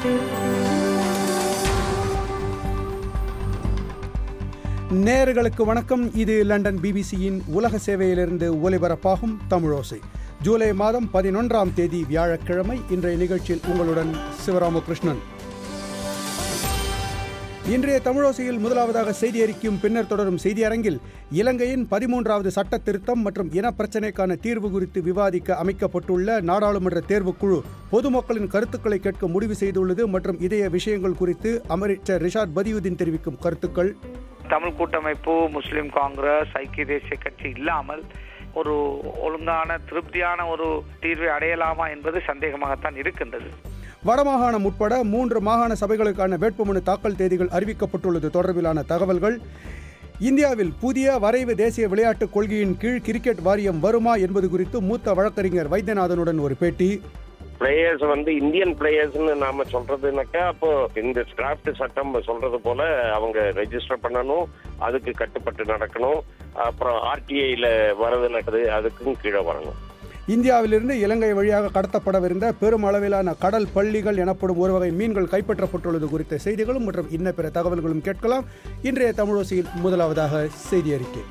நேயர்களுக்கு வணக்கம் இது லண்டன் பிபிசியின் உலக சேவையிலிருந்து ஒலிபரப்பாகும் தமிழோசை ஜூலை மாதம் பதினொன்றாம் தேதி வியாழக்கிழமை இன்றைய நிகழ்ச்சியில் உங்களுடன் சிவராமகிருஷ்ணன் இன்றைய தமிழோசையில் முதலாவதாக செய்தி அறிக்கையும் பின்னர் தொடரும் செய்தி அரங்கில் இலங்கையின் பதிமூன்றாவது சட்ட திருத்தம் மற்றும் இனப்பிரச்சினைக்கான தீர்வு குறித்து விவாதிக்க அமைக்கப்பட்டுள்ள நாடாளுமன்ற தேர்வுக்குழு பொதுமக்களின் கருத்துக்களை கேட்க முடிவு செய்துள்ளது மற்றும் இதய விஷயங்கள் குறித்து அமைச்சர் ரிஷாட் பதியுதீன் தெரிவிக்கும் கருத்துக்கள் தமிழ் கூட்டமைப்பு முஸ்லிம் காங்கிரஸ் ஐக்கிய தேசிய கட்சி இல்லாமல் ஒரு ஒழுங்கான திருப்தியான ஒரு தீர்வை அடையலாமா என்பது சந்தேகமாகத்தான் இருக்கின்றது வடமாகாணம் உட்பட மூன்று மாகாண சபைகளுக்கான வேட்புமனு தாக்கல் தேதிகள் அறிவிக்கப்பட்டுள்ளது தொடர்பிலான தகவல்கள் இந்தியாவில் புதிய வரைவு தேசிய விளையாட்டுக் கொள்கையின் கீழ் கிரிக்கெட் வாரியம் வருமா என்பது குறித்து மூத்த வழக்கறிஞர் வைத்தியநாதனுடன் ஒரு பேட்டி பிளேயர்ஸ் வந்து இந்தியன் பிளேயர்ஸ்னு நாம சொல்றதுனாக்கா அப்போ இந்த டிராஃப்ட் சட்டம் சொல்றது போல அவங்க ரெஜிஸ்டர் பண்ணணும் அதுக்கு கட்டுப்பட்டு நடக்கணும் அப்புறம் ஆர்டிஐல வரது நடக்குது அதுக்கும் கீழே வரணும் இந்தியாவிலிருந்து இலங்கை வழியாக கடத்தப்படவிருந்த பெரும் அளவிலான கடல் பள்ளிகள் எனப்படும் ஒரு வகை மீன்கள் கைப்பற்றப்பட்டுள்ளது குறித்த செய்திகளும் மற்றும் இன்ன பிற தகவல்களும் கேட்கலாம் இன்றைய தமிழோசையில் முதலாவதாக செய்தி அறிக்கை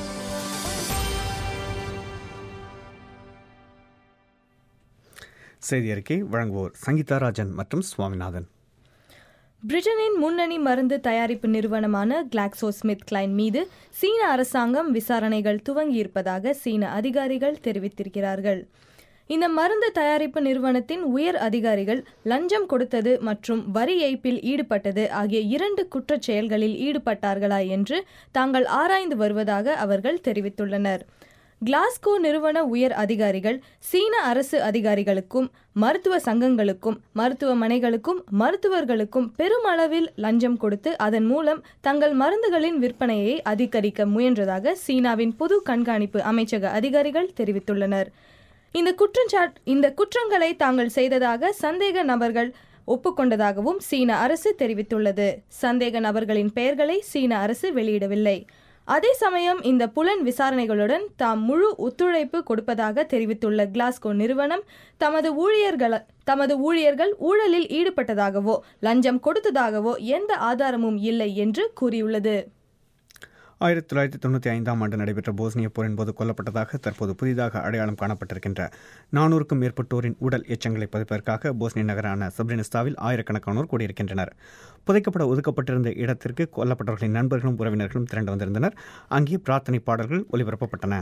செய்தி அறிக்கை வழங்குவோர் சங்கீதா ராஜன் மற்றும் சுவாமிநாதன் பிரிட்டனின் முன்னணி மருந்து தயாரிப்பு நிறுவனமான கிளாக்ஸோ ஸ்மித் கிளைன் மீது சீன அரசாங்கம் விசாரணைகள் துவங்கியிருப்பதாக சீன அதிகாரிகள் தெரிவித்திருக்கிறார்கள் இந்த மருந்து தயாரிப்பு நிறுவனத்தின் உயர் அதிகாரிகள் லஞ்சம் கொடுத்தது மற்றும் வரி ஏய்ப்பில் ஈடுபட்டது ஆகிய இரண்டு குற்றச் செயல்களில் ஈடுபட்டார்களா என்று தாங்கள் ஆராய்ந்து வருவதாக அவர்கள் தெரிவித்துள்ளனர் கிளாஸ்கோ நிறுவன உயர் அதிகாரிகள் சீன அரசு அதிகாரிகளுக்கும் மருத்துவ சங்கங்களுக்கும் மருத்துவமனைகளுக்கும் மருத்துவர்களுக்கும் பெருமளவில் லஞ்சம் கொடுத்து அதன் மூலம் தங்கள் மருந்துகளின் விற்பனையை அதிகரிக்க முயன்றதாக சீனாவின் பொது கண்காணிப்பு அமைச்சக அதிகாரிகள் தெரிவித்துள்ளனர் இந்த குற்றச்சாட் இந்த குற்றங்களை தாங்கள் செய்ததாக சந்தேக நபர்கள் ஒப்புக்கொண்டதாகவும் சீன அரசு தெரிவித்துள்ளது சந்தேக நபர்களின் பெயர்களை சீன அரசு வெளியிடவில்லை அதே சமயம் இந்த புலன் விசாரணைகளுடன் தாம் முழு ஒத்துழைப்பு கொடுப்பதாக தெரிவித்துள்ள கிளாஸ்கோ நிறுவனம் தமது ஊழியர்கள் தமது ஊழியர்கள் ஊழலில் ஈடுபட்டதாகவோ லஞ்சம் கொடுத்ததாகவோ எந்த ஆதாரமும் இல்லை என்று கூறியுள்ளது ஆயிரத்தி தொள்ளாயிரத்தி தொண்ணூற்றி ஐந்தாம் ஆண்டு நடைபெற்ற போஸ்னிய போரின் போது கொல்லப்பட்டதாக தற்போது புதிதாக அடையாளம் காணப்பட்டிருக்கின்ற நானூறுக்கும் மேற்பட்டோரின் உடல் எச்சங்களை பதிப்பதற்காக போஸ்னிய நகரான சப்ரினிஸ்தாவில் ஆயிரக்கணக்கானோர் கூடியிருக்கின்றனர் புதைக்கப்பட ஒதுக்கப்பட்டிருந்த இடத்திற்கு கொல்லப்பட்டவர்களின் நண்பர்களும் உறவினர்களும் திரண்டு வந்திருந்தனர் அங்கே பிரார்த்தனை பாடல்கள் ஒலிபரப்பப்பட்டன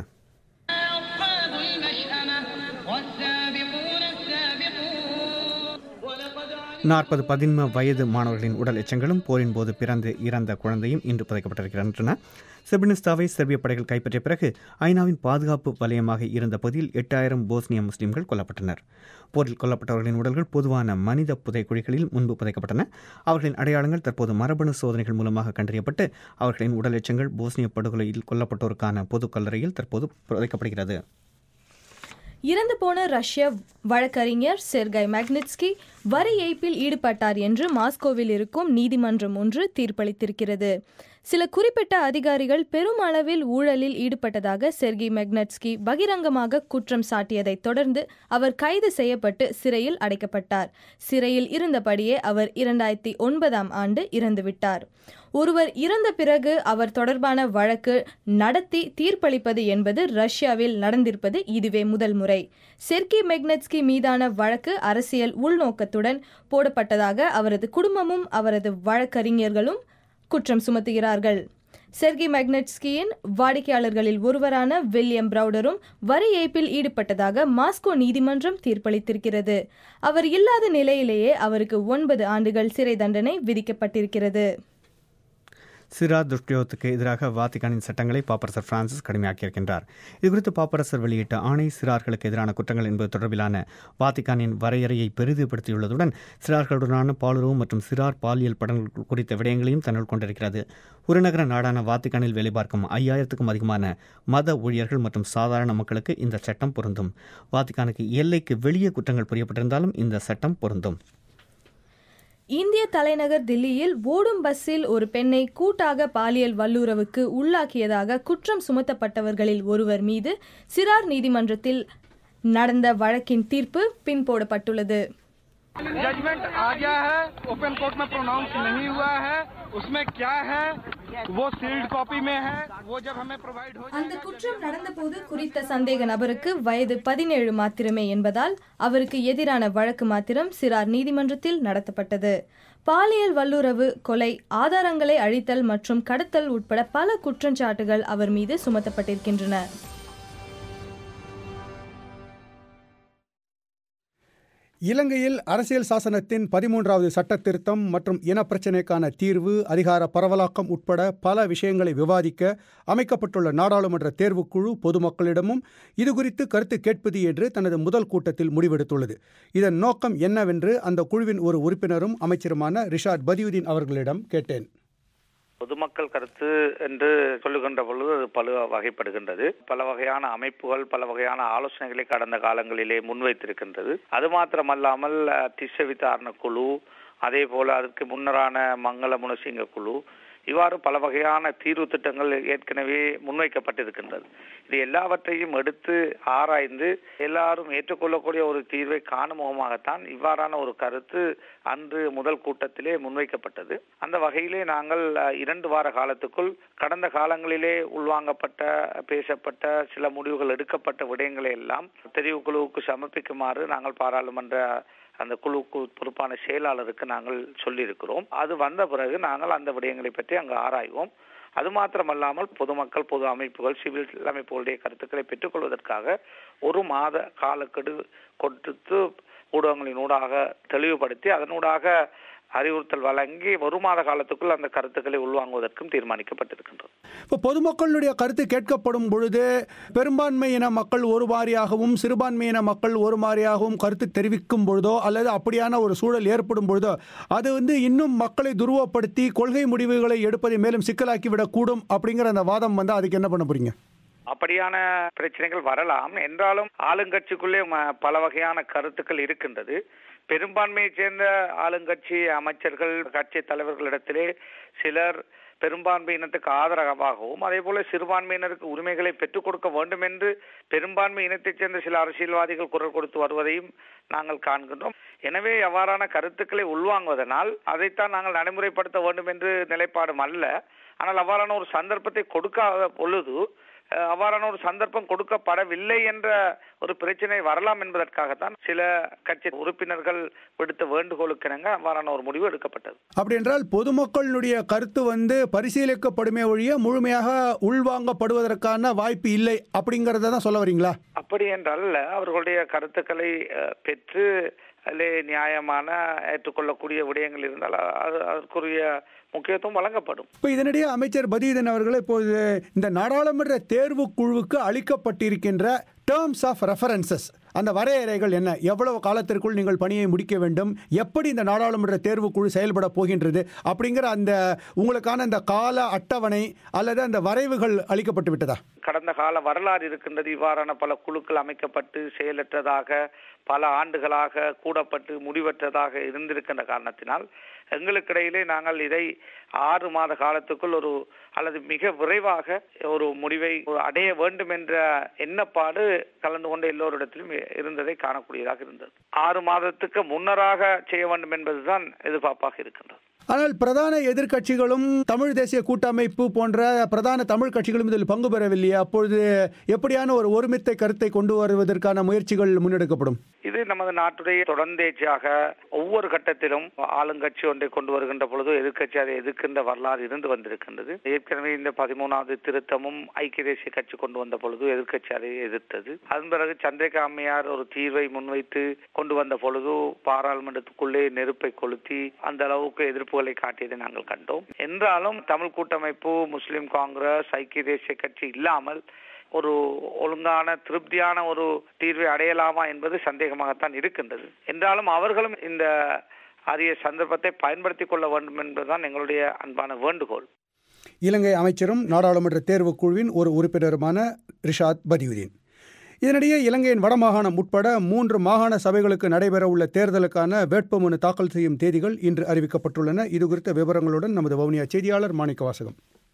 நாற்பது பதின்ம வயது மாணவர்களின் உடல் எச்சங்களும் போரின் போது பிறந்து இறந்த குழந்தையும் இன்று புதைக்கப்பட்டிருக்கின்றன செர்பினிஸ்தாவை செர்பிய படைகள் கைப்பற்றிய பிறகு ஐநாவின் பாதுகாப்பு வலயமாக இருந்த பகுதியில் எட்டாயிரம் போஸ்னிய முஸ்லிம்கள் கொல்லப்பட்டனர் போரில் கொல்லப்பட்டவர்களின் உடல்கள் பொதுவான மனித புதைக்குழிகளில் முன்பு புதைக்கப்பட்டன அவர்களின் அடையாளங்கள் தற்போது மரபணு சோதனைகள் மூலமாக கண்டறியப்பட்டு அவர்களின் உடல் எச்சங்கள் போஸ்னிய படுகொலையில் கொல்லப்பட்டோருக்கான பொது கல்லறையில் தற்போது புதைக்கப்படுகிறது இறந்து போன ரஷ்ய வழக்கறிஞர் செர்கை மேக்னிட்ஸ்கி வரி ஏய்ப்பில் ஈடுபட்டார் என்று மாஸ்கோவில் இருக்கும் நீதிமன்றம் ஒன்று தீர்ப்பளித்திருக்கிறது சில குறிப்பிட்ட அதிகாரிகள் பெரும் அளவில் ஊழலில் ஈடுபட்டதாக செர்கி மெக்னட்ஸ்கி பகிரங்கமாக குற்றம் சாட்டியதைத் தொடர்ந்து அவர் கைது செய்யப்பட்டு சிறையில் அடைக்கப்பட்டார் சிறையில் இருந்தபடியே அவர் இரண்டாயிரத்தி ஒன்பதாம் ஆண்டு இறந்துவிட்டார் ஒருவர் இறந்த பிறகு அவர் தொடர்பான வழக்கு நடத்தி தீர்ப்பளிப்பது என்பது ரஷ்யாவில் நடந்திருப்பது இதுவே முதல் முறை செர்கி மெக்னட்ஸ்கி மீதான வழக்கு அரசியல் உள்நோக்கத்துடன் போடப்பட்டதாக அவரது குடும்பமும் அவரது வழக்கறிஞர்களும் குற்றம் சுமத்துகிறார்கள் செர்கி மேக்னட்ஸ்கியின் வாடிக்கையாளர்களில் ஒருவரான வில்லியம் பிரவுடரும் வரி ஏய்ப்பில் ஈடுபட்டதாக மாஸ்கோ நீதிமன்றம் தீர்ப்பளித்திருக்கிறது அவர் இல்லாத நிலையிலேயே அவருக்கு ஒன்பது ஆண்டுகள் சிறை தண்டனை விதிக்கப்பட்டிருக்கிறது சிரா துஷ்பிரயோகத்துக்கு எதிராக வாத்திகானின் சட்டங்களை பாப்பரசர் பிரான்சிஸ் கடுமையாக்கியிருக்கின்றார் இதுகுறித்து பாப்பரசர் வெளியிட்ட ஆணை சிறார்களுக்கு எதிரான குற்றங்கள் என்பது தொடர்பிலான வாத்திகானின் வரையறையை பெரிதுபடுத்தியுள்ளதுடன் சிறார்களுடனான பாலுறவு மற்றும் சிறார் பாலியல் படங்கள் குறித்த விடயங்களையும் தன்னுள் கொண்டிருக்கிறது உருநகர நாடான வாத்திகானில் வேலை பார்க்கும் ஐயாயிரத்துக்கும் அதிகமான மத ஊழியர்கள் மற்றும் சாதாரண மக்களுக்கு இந்த சட்டம் பொருந்தும் வாத்திகானுக்கு எல்லைக்கு வெளியே குற்றங்கள் புரியப்பட்டிருந்தாலும் இந்த சட்டம் பொருந்தும் இந்திய தலைநகர் தில்லியில் ஓடும் பஸ்ஸில் ஒரு பெண்ணை கூட்டாக பாலியல் வல்லுறவுக்கு உள்ளாக்கியதாக குற்றம் சுமத்தப்பட்டவர்களில் ஒருவர் மீது சிறார் நீதிமன்றத்தில் நடந்த வழக்கின் தீர்ப்பு பின்போடப்பட்டுள்ளது जजमेंट आ गया है ओपन कोर्ट में प्रोनाउंस नहीं हुआ है उसमें क्या है वो सील्ड कॉपी में है वो जब हमें प्रोवाइड हो அந்த குற்றம் நடந்தபோது குறித்த சந்தேக நபருக்கு வயது பதினேழு மாத்திரமே என்பதால் அவருக்கு எதிரான வழக்கு மாத்திரம் சிறார் நீதிமன்றத்தில் நடத்தப்பட்டது பாலியல் வல்லுறவு கொலை ஆதாரங்களை அழித்தல் மற்றும் கடத்தல் உட்பட பல குற்றச்சாட்டுகள் அவர் மீது சுமத்தப்பட்டிருக்கின்றன இலங்கையில் அரசியல் சாசனத்தின் பதிமூன்றாவது சட்ட திருத்தம் மற்றும் இனப்பிரச்சினைக்கான தீர்வு அதிகார பரவலாக்கம் உட்பட பல விஷயங்களை விவாதிக்க அமைக்கப்பட்டுள்ள நாடாளுமன்ற தேர்வுக்குழு பொதுமக்களிடமும் இதுகுறித்து கருத்து கேட்பது என்று தனது முதல் கூட்டத்தில் முடிவெடுத்துள்ளது இதன் நோக்கம் என்னவென்று அந்த குழுவின் ஒரு உறுப்பினரும் அமைச்சருமான ரிஷாட் பதியுதீன் அவர்களிடம் கேட்டேன் பொதுமக்கள் கருத்து என்று சொல்லுகின்ற பொழுது அது பல வகைப்படுகின்றது பல வகையான அமைப்புகள் பல வகையான ஆலோசனைகளை கடந்த காலங்களிலே முன்வைத்திருக்கின்றது அது மாத்திரமல்லாமல் அஹ், திச விசாரணை குழு அதே போல அதற்கு முன்னரான மங்கள முனசிங்க குழு இவ்வாறு பல வகையான தீர்வு திட்டங்கள் ஏற்கனவே முன்வைக்கப்பட்டிருக்கின்றது இது எல்லாவற்றையும் எடுத்து ஆராய்ந்து எல்லாரும் ஏற்றுக்கொள்ளக்கூடிய ஒரு தீர்வை காணும் முகமாகத்தான் இவ்வாறான ஒரு கருத்து அன்று முதல் கூட்டத்திலே முன்வைக்கப்பட்டது அந்த வகையிலே நாங்கள் அஹ், இரண்டு வார காலத்துக்குள் கடந்த காலங்களிலே உள்வாங்கப்பட்ட பேசப்பட்ட சில முடிவுகள் எடுக்கப்பட்ட விடயங்களை எல்லாம் தெரிவுக்குழுவுக்கு சமர்ப்பிக்குமாறு நாங்கள் பாராளுமன்ற அந்த குழுவுக்கு பொறுப்பான செயலாளருக்கு நாங்கள் சொல்லியிருக்கிறோம் அது வந்த பிறகு நாங்கள் அந்த விடயங்களை பற்றி அங்கு ஆராய்வோம் அது மாத்திரமல்லாமல் பொதுமக்கள் பொது அமைப்புகள் சிவில் அமைப்புகளுடைய கருத்துக்களை பெற்றுக்கொள்வதற்காக ஒரு மாத காலக்கெடு கொடுத்து ஊடகங்களின் ஊடாக தெளிவுபடுத்தி அதனூடாக அறிவுறுத்தல் வழங்கி ஒரு மாத காலத்துக்குள் அந்த கருத்துக்களை உள்வாங்குவதற்கும் தீர்மானிக்கப்பட்டிருக்கின்றது இப்போ பொதுமக்களுடைய கருத்து கேட்கப்படும் பொழுது பெரும்பான்மையின மக்கள் ஒரு மாதிரியாகவும் சிறுபான்மையின மக்கள் ஒரு மாதிரியாகவும் கருத்து தெரிவிக்கும் பொழுதோ அல்லது அப்படியான ஒரு சூழல் ஏற்படும் பொழுதோ அது வந்து இன்னும் மக்களை துருவப்படுத்தி கொள்கை முடிவுகளை எடுப்பதை மேலும் சிக்கலாக்கி விடக்கூடும் அப்படிங்கிற அந்த வாதம் வந்து அதுக்கு என்ன பண்ண போறீங்க அப்படியான பிரச்சனைகள் வரலாம் என்றாலும் ஆளுங்கட்சிக்குள்ளே ம- பல வகையான கருத்துக்கள் இருக்கின்றது பெரும்பான்மையைச் சேர்ந்த ஆளுங்கட்சி அமைச்சர்கள் கட்சி தலைவர்களிடத்திலே சிலர் பெரும்பான்மையினத்துக்கு ஆதரவாகவும் அதே போல சிறுபான்மையினருக்கு உரிமைகளை பெற்றுக் கொடுக்க வேண்டும் என்று பெரும்பான்மை இனத்தைச் சேர்ந்த சில அரசியல்வாதிகள் குரல் கொடுத்து வருவதையும் நாங்கள் காண்கின்றோம் எனவே அவ்வாறான கருத்துக்களை உள்வாங்குவதனால் அதைத்தான் நாங்கள் நடைமுறைப்படுத்த வேண்டும் என்று நிலைப்பாடும் அல்ல ஆனால் அவ்வாறான ஒரு சந்தர்ப்பத்தை கொடுக்காத பொழுது அஹ், அவ்வாறான ஒரு சந்தர்ப்பம் கொடுக்கப்படவில்லை என்ற ஒரு பிரச்சனை வரலாம் என்பதற்காகத்தான் சில கட்சி உறுப்பினர்கள் விடுத்த வேண்டுகோளுக்கிணங்க அவ்வாறான ஒரு முடிவு எடுக்கப்பட்டது அப்படி என்றால் பொதுமக்களுடைய கருத்து வந்து பரிசீலிக்கப்படுமே ஒழிய முழுமையாக உள்வாங்கப்படுவதற்கான வாய்ப்பு இல்லை அப்படிங்கிறத தான் சொல்ல வரீங்களா அப்படி என்றால் அவர்களுடைய கருத்துக்களை அஹ், பெற்று அதிலே நியாயமான ஏற்றுக்கொள்ளக்கூடிய விடயங்கள் இருந்தால் அது அதற்குரிய முக்கியத்துவம் வழங்கப்படும் இப்போ இதனிடையே அமைச்சர் பதீதன் அவர்கள் இப்போது இந்த நாடாளுமன்ற தேர்வு குழுவுக்கு அளிக்கப்பட்டிருக்கின்ற டேர்ம்ஸ் ஆஃப் ரெஃபரன்சஸ் அந்த வரையறைகள் என்ன எவ்வளவு காலத்திற்குள் நீங்கள் பணியை முடிக்க வேண்டும் எப்படி இந்த நாடாளுமன்ற தேர்வுக்குழு செயல்பட போகின்றது அப்படிங்கிற அந்த உங்களுக்கான அந்த கால அட்டவணை அல்லது அந்த வரைவுகள் அளிக்கப்பட்டு விட்டதா கடந்த கால வரலாறு இருக்கின்றது இவ்வாறான பல குழுக்கள் அமைக்கப்பட்டு செயலற்றதாக பல ஆண்டுகளாக கூடப்பட்டு முடிவற்றதாக இருந்திருக்கின்ற காரணத்தினால் எங்களுக்கிடையிலே நாங்கள் இதை ஆறு மாத காலத்துக்குள் ஒரு அல்லது மிக விரைவாக ஒரு முடிவை அடைய வேண்டும் என்ற எண்ணப்பாடு கலந்து கொண்ட எல்லோரிடத்திலும் இருந்ததை காணக்கூடியதாக இருந்தது ஆறு மாதத்துக்கு முன்னராக செய்ய வேண்டும் என்பதுதான் எதிர்பார்ப்பாக இருக்கின்றது ஆனால் பிரதான எதிர்க்கட்சிகளும் தமிழ் தேசிய கூட்டமைப்பு போன்ற பிரதான தமிழ் கட்சிகளும் இதில் பங்கு பெறவில்லையா அப்பொழுது எப்படியான ஒரு ஒருமித்த கருத்தை கொண்டு வருவதற்கான முயற்சிகள் முன்னெடுக்கப்படும் இது நமது நாட்டுடைய தொடர்ந்தேச்சியாக ஒவ்வொரு கட்டத்திலும் ஆளுங்கட்சி ஒன்றை கொண்டு வருகின்ற பொழுது எதிர்க்கட்சி அதை எதிர்க்கின்ற வரலாறு இருந்து வந்திருக்கின்றது ஏற்கனவே இந்த பதிமூணாவது திருத்தமும் ஐக்கிய தேசிய கட்சி கொண்டு வந்த பொழுது எதிர்க்கட்சி அதை எதிர்த்தது அதன் பிறகு சந்திரிகா அம்மையார் ஒரு தீர்வை முன்வைத்து கொண்டு வந்த பொழுது பாராளுமன்றத்துக்குள்ளே நெருப்பை கொளுத்தி அந்த அளவுக்கு எதிர்ப்புகளை காட்டியதை நாங்கள் கண்டோம் என்றாலும் தமிழ் கூட்டமைப்பு முஸ்லிம் காங்கிரஸ் ஐக்கிய தேசிய கட்சி இல்லாமல் ஒரு ஒழுங்கான திருப்தியான ஒரு தீர்வை அடையலாமா என்பது சந்தேகமாகத்தான் இருக்கின்றது என்றாலும் அவர்களும் இந்த அரிய சந்தர்ப்பத்தை பயன்படுத்திக் கொள்ள வேண்டும் என்பதுதான் எங்களுடைய அன்பான வேண்டுகோள் இலங்கை அமைச்சரும் நாடாளுமன்ற தேர்வுக் குழுவின் ஒரு உறுப்பினருமான ரிஷாத் பதியுதீன் இதனிடையே இலங்கையின் வடமாகாணம் உட்பட மூன்று மாகாண சபைகளுக்கு நடைபெறவுள்ள தேர்தலுக்கான வேட்புமனு தாக்கல் செய்யும் தேதிகள் இன்று அறிவிக்கப்பட்டுள்ளன இது குறித்த விவரங்களுடன் நமது வவுனியா செய்தியாளர் மாணிக்க வாசகம்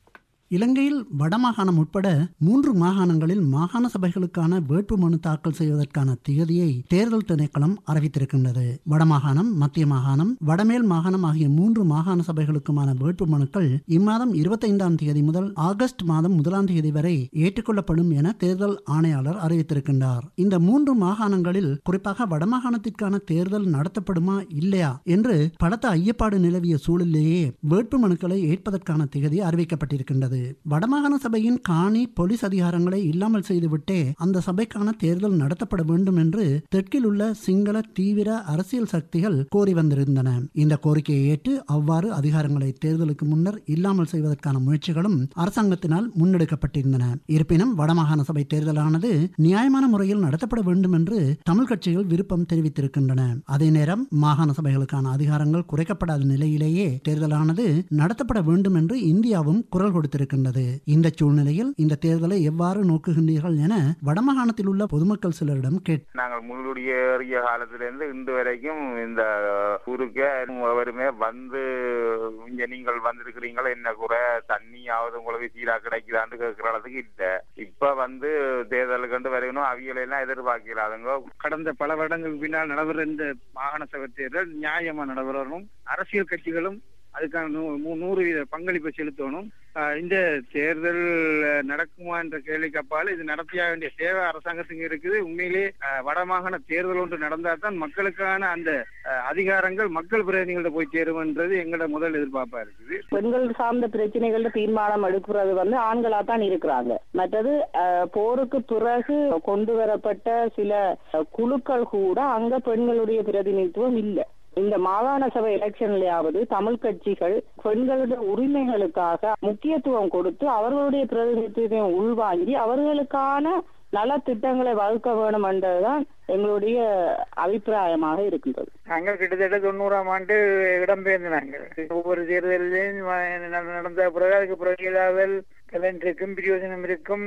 இலங்கையில் வடமாகாணம் உட்பட மூன்று மாகாணங்களில் மாகாண சபைகளுக்கான வேட்புமனு தாக்கல் செய்வதற்கான திகதியை தேர்தல் திணைக்களம் அறிவித்திருக்கின்றது வடமாகாணம் மத்திய மாகாணம் வடமேல் மாகாணம் ஆகிய மூன்று மாகாண சபைகளுக்குமான வேட்புமனுக்கள் இம்மாதம் இருபத்தைந்தாம் தேதி முதல் ஆகஸ்ட் மாதம் முதலாம் தேதி வரை ஏற்றுக்கொள்ளப்படும் என தேர்தல் ஆணையாளர் அறிவித்திருக்கின்றார் இந்த மூன்று மாகாணங்களில் குறிப்பாக வடமாகாணத்திற்கான தேர்தல் நடத்தப்படுமா இல்லையா என்று பலத்த ஐயப்பாடு நிலவிய சூழலிலேயே வேட்புமனுக்களை ஏற்பதற்கான திகதி அறிவிக்கப்பட்டிருக்கின்றது வடமாகாண சபையின் காணி போலீஸ் அதிகாரங்களை இல்லாமல் செய்துவிட்டே அந்த சபைக்கான தேர்தல் நடத்தப்பட வேண்டும் என்று தெற்கில் உள்ள சிங்கள தீவிர அரசியல் சக்திகள் கோரி வந்திருந்தன இந்த கோரிக்கையை ஏற்று அவ்வாறு அதிகாரங்களை தேர்தலுக்கு முன்னர் இல்லாமல் செய்வதற்கான முயற்சிகளும் அரசாங்கத்தினால் முன்னெடுக்கப்பட்டிருந்தன இருப்பினும் வடமாகாண சபை தேர்தலானது நியாயமான முறையில் நடத்தப்பட வேண்டும் என்று தமிழ் கட்சிகள் விருப்பம் தெரிவித்திருக்கின்றன அதே நேரம் மாகாண சபைகளுக்கான அதிகாரங்கள் குறைக்கப்படாத நிலையிலேயே தேர்தலானது நடத்தப்பட வேண்டும் என்று இந்தியாவும் குரல் கொடுத்திருக்கின்றது இந்த சூழ்நிலையில் இந்த தேர்தலை எவ்வாறு நோக்குகின்றீர்கள் என வடமாகாணத்தில் உள்ள பொதுமக்கள் சிலரிடம் கேட் நாங்கள் முன்குடியேறிய காலத்திலிருந்து இன்று வரைக்கும் இந்த ஊருக்கு எவருமே வந்து இங்க நீங்கள் வந்திருக்கிறீங்களா என்ன குறை தண்ணியாவது உங்களுக்கு சீரா கிடைக்குதான்னு கேட்கிற அளவுக்கு இல்ல இப்ப வந்து தேர்தலுக்கு வந்து வரையணும் அவியலை எல்லாம் எதிர்பார்க்கிறாதுங்க கடந்த பல வருடங்களுக்கு பின்னால் நடைபெற இந்த மாகாண சபை தேர்தல் நியாயமா நடைபெறணும் அரசியல் கட்சிகளும் அதுக்கான நூ- நூ- நூறு வீத பங்களிப்பை செலுத்தணும் ஆஹ் இந்த தேர்தல் அஹ், நடக்குமா என்ற கேள்விக்கு அப்பால் இது நடத்திய வேண்டிய தேவை அரசாங்கத்துக்கு இருக்குது உண்மையிலே ஆஹ், வடமாகாண தேர்தல் ஒன்று நடந்தால் தான் மக்களுக்கான அந்த ஆஹ், அதிகாரங்கள் மக்கள் பிரதிநிதிகள்ட்ட போய் சேரும்ன்றது எங்களோட முதல் எதிர்பார்ப்பா இருக்குது பெண்கள் சார்ந்த பிரச்சனைகள்ல தீர்மானம் எடுக்கிறது வந்து ஆண்களா தான் இருக்கிறாங்க மற்றது அஹ், போருக்கு பிறகு கொண்டு வரப்பட்ட சில அஹ், குழுக்கள் கூட அங்க பெண்களுடைய பிரதிநிதித்துவம் இல்லை இந்த மாகாண சபை எலெக்ஷன்லயாவது தமிழ் கட்சிகள் பெண்களுடைய உரிமைகளுக்காக முக்கியத்துவம் கொடுத்து அவர்களுடைய பிரதிநிதித்துவம் உள்வாங்கி அவர்களுக்கான நல திட்டங்களை வகுக்க வேண்டும் என்றதுதான் எங்களுடைய அபிப்பிராயமாக இருக்கின்றது நாங்கள் கிட்டத்தட்ட தொண்ணூறாம் ஆண்டு இடம்பெயர்ந்தாங்க ஒவ்வொரு தேர்தலிலும் வ- நட- நடந்த பிறகு அதுக்கு பிறகு ஏதாவது கலன் இருக்கும் பிரயோஜனம் இருக்கும்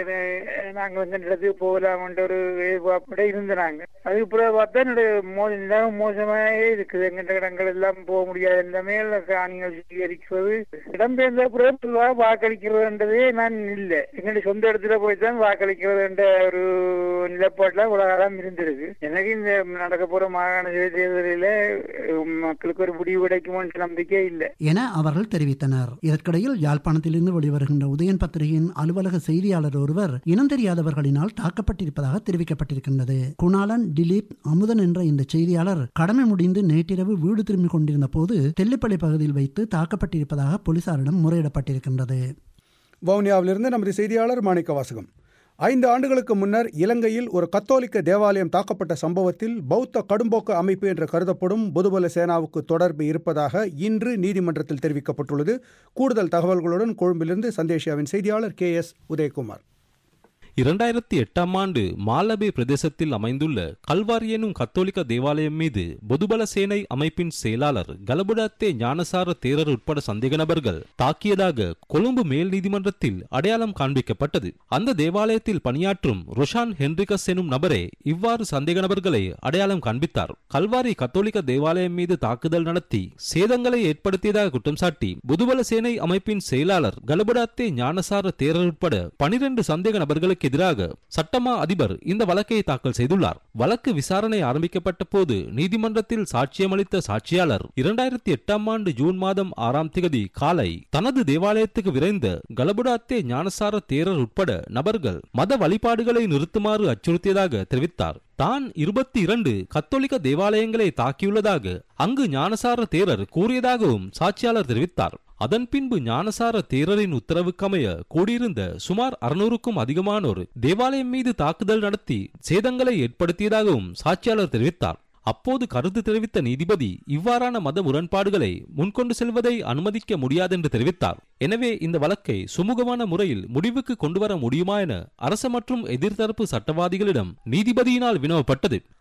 அஹ் நாங்கள் வந்து இந்த இடத்துக்கு போகலாம் என்ற ஒரு எதிர்பார்ப்போட இருந்தாங்க அதுக்கு பிறகு பார்த்தா என்னுடைய மோ நிலைமை மோசமாகவே இருக்குது எங்கிட்ட இடங்கள் எல்லாம் போக முடியாது எல்லாமே காணிகள் சுத்திகரிக்கிறது இடம்பெயர்ந்த பிறகு பொதுவாக வாக்களிக்கிறதுன்றதே நான் இல்லை எங்களுடைய சொந்த இடத்துல போய் தான் வாக்களிக்கிறது என்ற ஒரு நிலைப்பாட்டுல இவ்வளவு காலம் இருந்திருக்கு எனக்கு இந்த நடக்க போற மாகாண சபை தேர்தலில அஹ், மக்களுக்கு ஒரு முடிவு கிடைக்குமோன்ற நம்பிக்கை இல்லை என அவர்கள் தெரிவித்தனர் இதற்கிடையில் யாழ்ப்பாணத்திலிருந்து வெளிவருகின்ற உதயன் பத்திரிகையின் அலுவலக செய்தியாளர் ஒருவர் இனம் தெரியாதவர்களினால் தாக்கப்பட்டிருப்பதாக தெரிவிக்கப்பட்டிருக்கின்றது குணாலன் திலீப் அமுதன் என்ற இந்த செய்தியாளர் கடமை முடிந்து நேற்றிரவு வீடு திரும்பிக் கொண்டிருந்த போது தெல்லிப்பள்ளி பகுதியில் வைத்து தாக்கப்பட்டிருப்பதாக போலீசாரிடம் முறையிடப்பட்டிருக்கின்றது வவுனியாவிலிருந்து நமது செய்தியாளர் மாணிக்க வாசகம் ஐந்து ஆண்டுகளுக்கு முன்னர் இலங்கையில் ஒரு கத்தோலிக்க தேவாலயம் தாக்கப்பட்ட சம்பவத்தில் பௌத்த கடும்போக்கு அமைப்பு என்று கருதப்படும் பொதுபல சேனாவுக்கு தொடர்பு இருப்பதாக இன்று நீதிமன்றத்தில் தெரிவிக்கப்பட்டுள்ளது கூடுதல் தகவல்களுடன் கொழும்பிலிருந்து சந்தேஷியாவின் செய்தியாளர் கே எஸ் உதயகுமார் இரண்டாயிரத்தி எட்டாம் ஆண்டு மாலபே பிரதேசத்தில் அமைந்துள்ள கல்வாரி எனும் கத்தோலிக்க தேவாலயம் மீது பொதுபல சேனை அமைப்பின் செயலாளர் கலபுடாத்தே ஞானசார தேரர் உட்பட சந்தேக நபர்கள் தாக்கியதாக கொழும்பு மேல் நீதிமன்றத்தில் அடையாளம் காண்பிக்கப்பட்டது அந்த தேவாலயத்தில் பணியாற்றும் ரொஷான் ஹென்ரிகஸ் எனும் நபரே இவ்வாறு சந்தேக நபர்களை அடையாளம் காண்பித்தார் கல்வாரி கத்தோலிக்க தேவாலயம் மீது தாக்குதல் நடத்தி சேதங்களை ஏற்படுத்தியதாக குற்றம் சாட்டி பொதுபல சேனை அமைப்பின் செயலாளர் கலபுடாத்தே ஞானசார தேரர் உட்பட பனிரெண்டு சந்தேக நபர்களுக்கு எதிராக சட்டமா அதிபர் இந்த வழக்கை தாக்கல் செய்துள்ளார் வழக்கு விசாரணை ஆரம்பிக்கப்பட்ட போது நீதிமன்றத்தில் சாட்சியமளித்த சாட்சியாளர் இரண்டாயிரத்தி எட்டாம் ஆண்டு ஜூன் மாதம் ஆறாம் திகதி காலை தனது தேவாலயத்துக்கு விரைந்த கலபுடாத்தே ஞானசார தேரர் உட்பட நபர்கள் மத வழிபாடுகளை நிறுத்துமாறு அச்சுறுத்தியதாக தெரிவித்தார் தான் இருபத்தி இரண்டு கத்தோலிக்க தேவாலயங்களை தாக்கியுள்ளதாக அங்கு ஞானசார தேரர் கூறியதாகவும் சாட்சியாளர் தெரிவித்தார் அதன் பின்பு ஞானசார தேரரின் உத்தரவுக்கமைய கூடியிருந்த சுமார் அறுநூறுக்கும் அதிகமானோர் தேவாலயம் மீது தாக்குதல் நடத்தி சேதங்களை ஏற்படுத்தியதாகவும் சாட்சியாளர் தெரிவித்தார் அப்போது கருத்து தெரிவித்த நீதிபதி இவ்வாறான மத முரண்பாடுகளை முன்கொண்டு செல்வதை அனுமதிக்க முடியாதென்று தெரிவித்தார் எனவே இந்த வழக்கை சுமூகமான முறையில் முடிவுக்கு கொண்டுவர முடியுமா என அரச மற்றும் எதிர்த்தரப்பு சட்டவாதிகளிடம் நீதிபதியினால் வினவப்பட்டது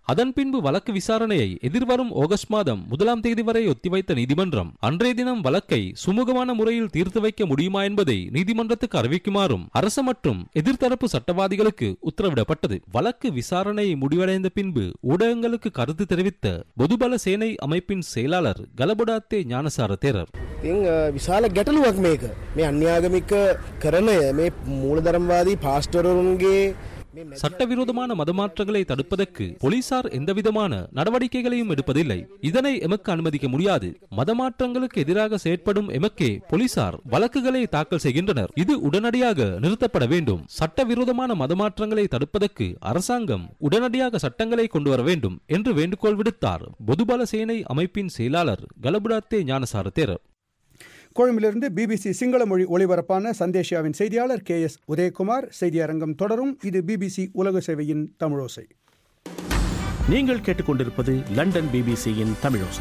அதன் பின்பு வழக்கு விசாரணையை எதிர்வரும் ஆகஸ்ட் மாதம் முதலாம் தேதி வரை ஒத்திவைத்த நீதிமன்றம் அன்றைய தினம் வழக்கை சுமூகமான முறையில் தீர்த்து வைக்க முடியுமா என்பதை நீதிமன்றத்துக்கு அறிவிக்குமாறும் அரசு மற்றும் எதிர்த்தரப்பு சட்டவாதிகளுக்கு உத்தரவிடப்பட்டது வழக்கு விசாரணை முடிவடைந்த பின்பு ஊடகங்களுக்கு கருத்து தெரிவித்த பொதுபல சேனை அமைப்பின் செயலாளர் கலபுடாத்தே ஞானசார தேரர் ඉතින් විශාල ගැටලුවක් මේක මේ අන්‍යාගමික කරණය මේ මූලධරම්වාදී පාස්ටරරුන්ගේ சட்டவிரோதமான மதமாற்றங்களை தடுப்பதற்கு போலீசார் எந்தவிதமான நடவடிக்கைகளையும் எடுப்பதில்லை இதனை எமக்கு அனுமதிக்க முடியாது மதமாற்றங்களுக்கு எதிராக செயற்படும் எமக்கே போலீசார் வழக்குகளை தாக்கல் செய்கின்றனர் இது உடனடியாக நிறுத்தப்பட வேண்டும் சட்டவிரோதமான மதமாற்றங்களை தடுப்பதற்கு அரசாங்கம் உடனடியாக சட்டங்களை கொண்டு வர வேண்டும் என்று வேண்டுகோள் விடுத்தார் பொதுபல சேனை அமைப்பின் செயலாளர் கலபுடாத்தே ஞானசார தேரர் கொழும்பிலிருந்து பிபிசி சிங்கள மொழி ஒளிபரப்பான சந்தேஷியாவின் செய்தியாளர் கே எஸ் உதயகுமார் செய்தி அரங்கம் தொடரும் இது பிபிசி உலக சேவையின் தமிழோசை நீங்கள் கேட்டுக்கொண்டிருப்பது லண்டன் பிபிசியின் தமிழோசை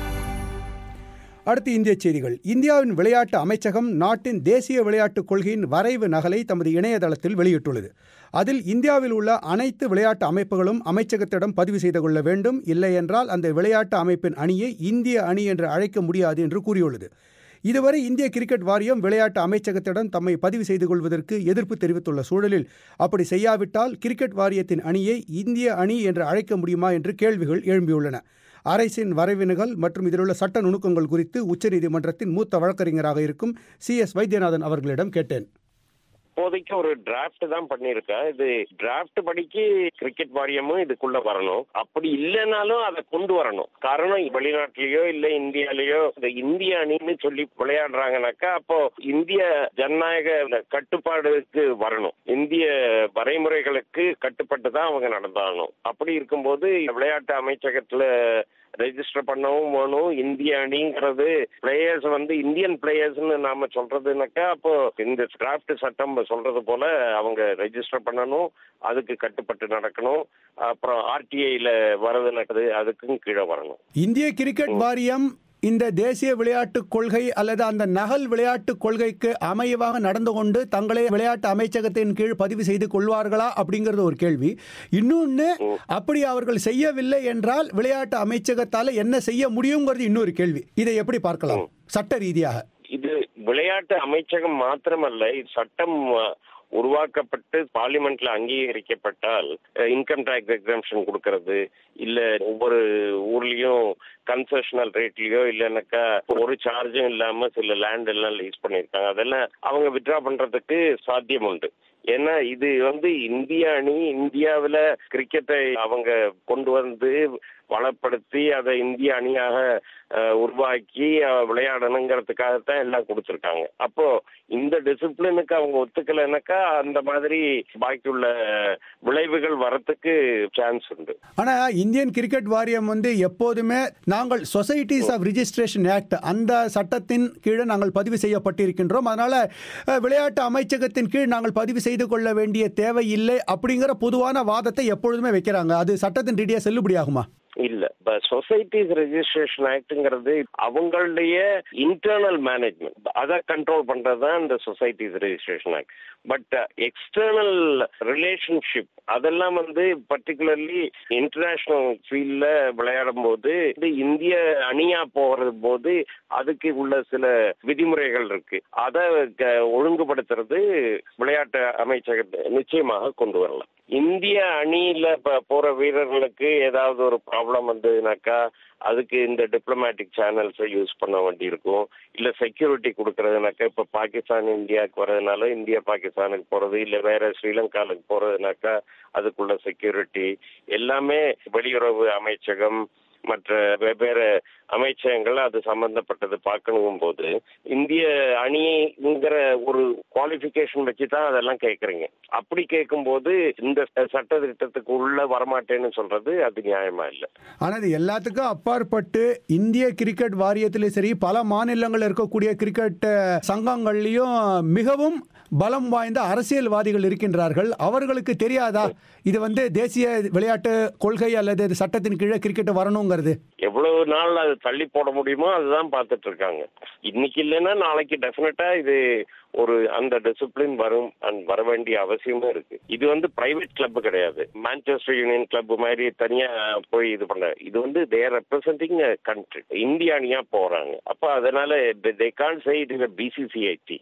அடுத்து இந்திய செய்திகள் இந்தியாவின் விளையாட்டு அமைச்சகம் நாட்டின் தேசிய விளையாட்டுக் கொள்கையின் வரைவு நகலை தமது இணையதளத்தில் வெளியிட்டுள்ளது அதில் இந்தியாவில் உள்ள அனைத்து விளையாட்டு அமைப்புகளும் அமைச்சகத்திடம் பதிவு செய்து கொள்ள வேண்டும் இல்லையென்றால் அந்த விளையாட்டு அமைப்பின் அணியை இந்திய அணி என்று அழைக்க முடியாது என்று கூறியுள்ளது இதுவரை இந்திய கிரிக்கெட் வாரியம் விளையாட்டு அமைச்சகத்திடம் தம்மை பதிவு செய்து கொள்வதற்கு எதிர்ப்பு தெரிவித்துள்ள சூழலில் அப்படி செய்யாவிட்டால் கிரிக்கெட் வாரியத்தின் அணியை இந்திய அணி என்று அழைக்க முடியுமா என்று கேள்விகள் எழும்பியுள்ளன அரசின் வரைவினுகள் மற்றும் இதிலுள்ள சட்ட நுணுக்கங்கள் குறித்து உச்சநீதிமன்றத்தின் மூத்த வழக்கறிஞராக இருக்கும் சி எஸ் வைத்தியநாதன் அவர்களிடம் கேட்டேன் இப்போதைக்கு ஒரு டிராஃப்ட் தான் பண்ணியிருக்கேன் இது டிராஃப்ட் படிக்கு கிரிக்கெட் வாரியமும் இதுக்குள்ள வரணும் அப்படி இல்லைனாலும் அதை கொண்டு வரணும் காரணம் வெளிநாட்டிலேயோ இல்ல இந்தியாலேயோ இந்த இந்திய அணின்னு சொல்லி விளையாடுறாங்கனாக்கா அப்போ இந்திய ஜனநாயக கட்டுப்பாடுக்கு வரணும் இந்திய வரைமுறைகளுக்கு கட்டுப்பட்டு தான் அவங்க நடந்தாகணும் அப்படி இருக்கும்போது விளையாட்டு அமைச்சகத்துல ரெஜிஸ்டர் பண்ணவும் வேணும் இந்திய அணிங்கிறது பிளேயர்ஸ் வந்து இந்தியன் பிளேயர்ஸ்னு நாம சொல்றதுனாக்கா அப்போ இந்த டிராஃப்ட் சட்டம் சொல்றது போல அவங்க ரெஜிஸ்டர் பண்ணணும் அதுக்கு கட்டுப்பட்டு நடக்கணும் அப்புறம் ஆர்டிஐல வரதுனது அதுக்கும் கீழே வரணும் இந்திய கிரிக்கெட் வாரியம் இந்த தேசிய விளையாட்டுக் கொள்கை அல்லது அந்த நகல் விளையாட்டுக் கொள்கைக்கு அமைவாக நடந்து கொண்டு தங்களே விளையாட்டு அமைச்சகத்தின் கீழ் பதிவு செய்து கொள்வார்களா அப்படிங்கிறது ஒரு கேள்வி இன்னொன்னு அப்படி அவர்கள் செய்யவில்லை என்றால் விளையாட்டு அமைச்சகத்தால என்ன செய்ய முடியுங்கிறது இன்னொரு கேள்வி இதை எப்படி பார்க்கலாம் சட்ட ரீதியாக இது விளையாட்டு அமைச்சகம் மாத்திரமல்ல இது சட்டம் உருவாக்கப்பட்டு பார்லிமெண்ட்ல அங்கீகரிக்கப்பட்டால் இன்கம் டேக்ஸ் எக்ஸாம்ஷன் கொடுக்கறது இல்ல ஒவ்வொரு ஊர்லயும் கன்செஷனல் ரேட்லயோ இல்லைன்னாக்கா ஒரு சார்ஜும் இல்லாம சில லேண்ட் எல்லாம் லீஸ் பண்ணிருக்காங்க அதெல்லாம் அவங்க வித்ரா பண்றதுக்கு சாத்தியம் உண்டு ஏன்னா இது வந்து இந்திய அணி இந்தியாவில் கிரிக்கெட்டை அவங்க கொண்டு வந்து வளப்படுத்தி அதை இந்திய அணியாக உருவாக்கி விளையாடணுங்கிறதுக்காகத்தான் எல்லாம் கொடுத்துருக்காங்க அப்போ இந்த டிசிப்ளினுக்கு அவங்க ஒத்துக்கலைனாக்கா அந்த மாதிரி பாக்கியுள்ள விளைவுகள் வரத்துக்கு சான்ஸ் உண்டு ஆனா இந்தியன் கிரிக்கெட் வாரியம் வந்து எப்போதுமே நாங்கள் சொசைட்டிஸ் ஆஃப் ரிஜிஸ்ட்ரேஷன் ஆக்ட் அந்த சட்டத்தின் கீழே நாங்கள் பதிவு செய்யப்பட்டிருக்கின்றோம் அதனால விளையாட்டு அமைச்சகத்தின் கீழ் நாங்கள் பதிவு செய்து கொள்ள வேண்டிய தேவை இல்லை அப்படிங்கிற பொதுவான வாதத்தை எப்பொழுதுமே வைக்கிறாங்க அது சட்டத்தின் ரீதியாக செல்லுபடியாகுமா இல்ல சொசைட்டிஸ் ரெஜிஸ்ட்ரேஷன் ஆக்ட்ங்கிறது அவங்களுடைய இன்டர்னல் மேனேஜ்மெண்ட் அதை கண்ட்ரோல் பண்றதுதான் இந்த societies registration act but external relationship அதெல்லாம் வந்து பர்டிகுலர்லி இன்டர்நேஷனல் ஃபீல்ட்ல விளையாடும் போது இது இந்திய அணியா போகிறது போது அதுக்கு உள்ள சில விதிமுறைகள் இருக்கு அதை ஒழுங்குபடுத்துறது விளையாட்டு அமைச்சகத்தை நிச்சயமாக கொண்டு வரலாம் இந்திய அணியில போற வீரர்களுக்கு ஏதாவது ஒரு ப்ராப்ளம் வந்ததுனாக்கா அதுக்கு இந்த டிப்ளமேட்டிக் சேனல்ஸை யூஸ் பண்ண வேண்டி இருக்கும் இல்ல செக்யூரிட்டி கொடுக்கறதுனாக்கா இப்ப பாகிஸ்தான் இந்தியாவுக்கு வர்றதுனால இந்தியா பாகிஸ்தானுக்கு போறது இல்ல வேற ஸ்ரீலங்காவுக்கு போறதுனாக்கா அதுக்குள்ள செக்யூரிட்டி எல்லாமே வெளியுறவு அமைச்சகம் மற்ற வெவ்வேறு அமைச்சகங்கள் அது சம்பந்தப்பட்டது பார்க்கணும் போது இந்திய அணிங்கிற ஒரு குவாலிபிகேஷன் வச்சு தான் அதெல்லாம் கேட்குறீங்க அப்படி கேட்கும்போது இந்த சட்ட திட்டத்துக்கு உள்ள வரமாட்டேன்னு சொல்றது அது நியாயமா இல்லை ஆனால் இது எல்லாத்துக்கும் அப்பாற்பட்டு இந்திய கிரிக்கெட் வாரியத்திலும் சரி பல மாநிலங்களில் இருக்கக்கூடிய கிரிக்கெட் சங்கங்கள்லையும் மிகவும் பலம் வாய்ந்த அரசியல்வாதிகள் இருக்கின்றார்கள் அவர்களுக்கு தெரியாதா இது வந்து தேசிய விளையாட்டு கொள்கை அல்லது இது சட்டத்தின் கீழே கிரிக்கெட் வரணுங்கிறது எவ்வளவு நாள் அது தள்ளி போட முடியுமோ அதுதான் பார்த்துட்டு இருக்காங்க இன்னைக்கு இல்லைன்னா நாளைக்கு டெஃபினட்டா இது ஒரு அந்த டிசிப்ளின் வரும் and வர வேண்டிய அவசியமும் இருக்கு இது வந்து பிரைவேட் கிளப் கிடையாது மான்செஸ்டர் யூனியன் கிளப் மாதிரி தனியா போய் இது பண்ண இது வந்து தேர் ரெப்ரசன்டிங் கண்ட்ரி இந்திய அணியா போறாங்க அப்ப அதனால they can say it is BCCI team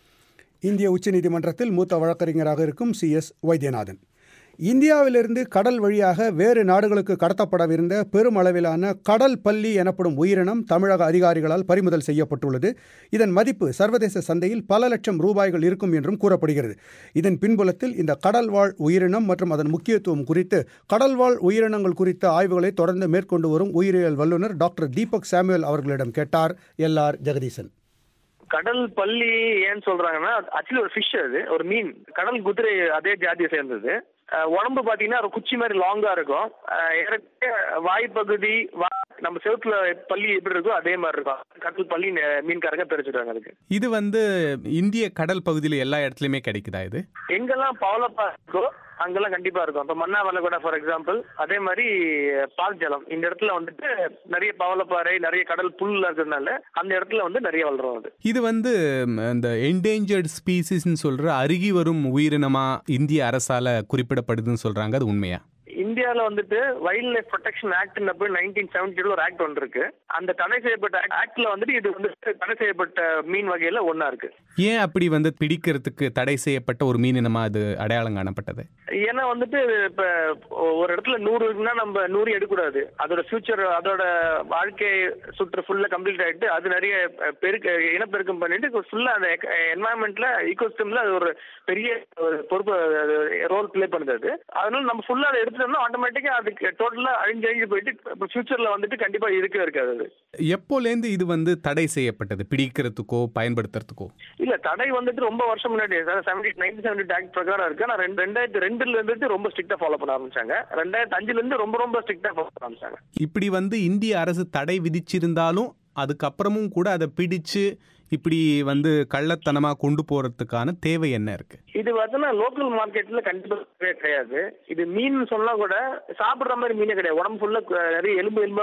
இந்திய உச்சநீதிமன்றத்தில் மூத்த வழக்கறிஞராக இருக்கும் சி எஸ் வைத்தியநாதன் இந்தியாவிலிருந்து கடல் வழியாக வேறு நாடுகளுக்கு கடத்தப்படவிருந்த பெருமளவிலான கடல் பள்ளி எனப்படும் உயிரினம் தமிழக அதிகாரிகளால் பறிமுதல் செய்யப்பட்டுள்ளது இதன் மதிப்பு சர்வதேச சந்தையில் பல லட்சம் ரூபாய்கள் இருக்கும் என்றும் கூறப்படுகிறது இதன் பின்புலத்தில் இந்த கடல்வாழ் உயிரினம் மற்றும் அதன் முக்கியத்துவம் குறித்து கடல்வாழ் உயிரினங்கள் குறித்த ஆய்வுகளை தொடர்ந்து மேற்கொண்டு வரும் உயிரியல் வல்லுநர் டாக்டர் தீபக் சாமுவேல் அவர்களிடம் கேட்டார் எல் ஆர் ஜெகதீசன் கடல் பள்ளி ஏன்னு சொல்றாங்கன்னா ஆக்சுவலி ஒரு ஃபிஷ் அது ஒரு மீன் கடல் குதிரை அதே ஜாதியை சேர்ந்தது அஹ் உடம்பு பாத்தீங்கன்னா ஒரு குச்சி மாதிரி லாங்கா இருக்கும் அஹ் இறக்க வாய்ப்பகுதி வா- நம்ம செவுத்துல பள்ளி எப்படி இருக்கோ அதே மாதிரி இருக்கும் கடல் பள்ளி நெ- மீன்காரங்க தெரிஞ்சுட்டாங்க அதுக்கு இது வந்து இந்திய கடல் பகுதியில் எல்லா இடத்துலையுமே கிடைக்குதா இது எங்கெல்லாம் பவளப்பா இருக்கோ அங்கெல்லாம் கண்டிப்பா இருக்கும் இப்ப மன்னாவல்ல கூட ஃபார் எக்ஸாம்பிள் அதே மாதிரி பால் ஜலம் இந்த இடத்துல வந்துட்டு நிறைய பவளப்பாறை நிறைய கடல் புல் இருக்கிறதுனால அந்த இடத்துல வந்து நிறைய வளரும் அது இது வந்து ம், இந்த என்டேஞ்சர்ட் ஸ்பீசிஸ்ன்னு சொல்ற அருகி வரும் உயிரினமா இந்திய அரசால குறிப்பிடப்படுதுன்னு சொல்றாங்க அது உண்மையா இந்தியால வந்துட்டு wildlife protection act nineteen seventy ஒரு ஆக்ட் ஒன்று இருக்கு அந்த தடை செய்யப்பட்ட ஆக்ட்ல வந்துட்டு இது வந்து தடை செய்யப்பட்ட மீன் வகையில ஒண்ணா இருக்கு ஏன் அப்படி வந்து பிடிக்கிறதுக்கு தடை செய்யப்பட்ட ஒரு மீனினமா அது அடையாளம் காணப்பட்டது ஏன்னா வந்துட்டு இப்ப ஒரு இடத்துல நூறு இருக்குன்னா நம்ம நூறு எடுக்கக்கூடாது அதோட ஃபியூச்சர் அதோட வாழ்க்கை சுற்று ஃபுல்லா கம்ப்ளீட் ஆயிட்டு அது நிறைய பெருக்க இனப்பெருக்கம் பண்ணிட்டு ஃபுல்லா அந்த என்வாயன்மெண்ட்ல ஈகோசிஸ்டம்ல அது ஒரு பெரிய ஒரு பொறுப்பு ரோல் ப்ளே பண்ணுது அது அதனால நம்ம ஃபுல்லா அதை எடுத்துட்டோம்னா ஆட்டோமேட்டிக்கா அதுக்கு டோட்டலா அழிஞ்சு அழிஞ்சு போயிட்டு இப்போ ஃபியூச்சர்ல வந்துட்டு கண்டிப்பா இருக்கவே இருக்காது அது எப்போலேருந்து இது வந்து தடை செய்யப்பட்டது பிடிக்கிறதுக்கோ பயன்படுத்துறதுக்கோ இல்ல தடை வந்துட்டு ரொம்ப வருஷம் முன்னாடி செவன்டி நைன்டீன் செவன்டி ஆக்ட் பிரகாரம் இருக்கு ஆனா ரெண்டு- ரெண்டாயிரத்தி ரெண்டுல இருந்துட்டு ரொம்ப ஸ்ட்ரிக்டா ஃபாலோ பண்ண ஆரம்பிச்சாங்க ரெண்டாயிரத்தி அஞ்சுல இருந்து ரொம்ப ரொம்ப ஸ்ட்ரிக்டா ஃபாலோ பண்ண ஆரம்பிச்சாங்க இப்படி வந்து இந்திய அரசு தடை விதிச்சிருந்தாலும் அதுக்கப்புறமும் கூட அதை பிடிச்சு இப்படி வந்து கள்ளத்தனமா கொண்டு போறதுக்கான தேவை என்ன இருக்கு இது பார்த்தீங்கன்னா லோக்கல் மார்க்கெட்ல கண்டிப்பா கிடையவே கிடையாது இது மீன் சொன்னா கூட சாப்பிடுற மாதிரி மீனே கிடையாது உடம்பு ஃபுல்லா நிறைய எலும்பு எலும்பா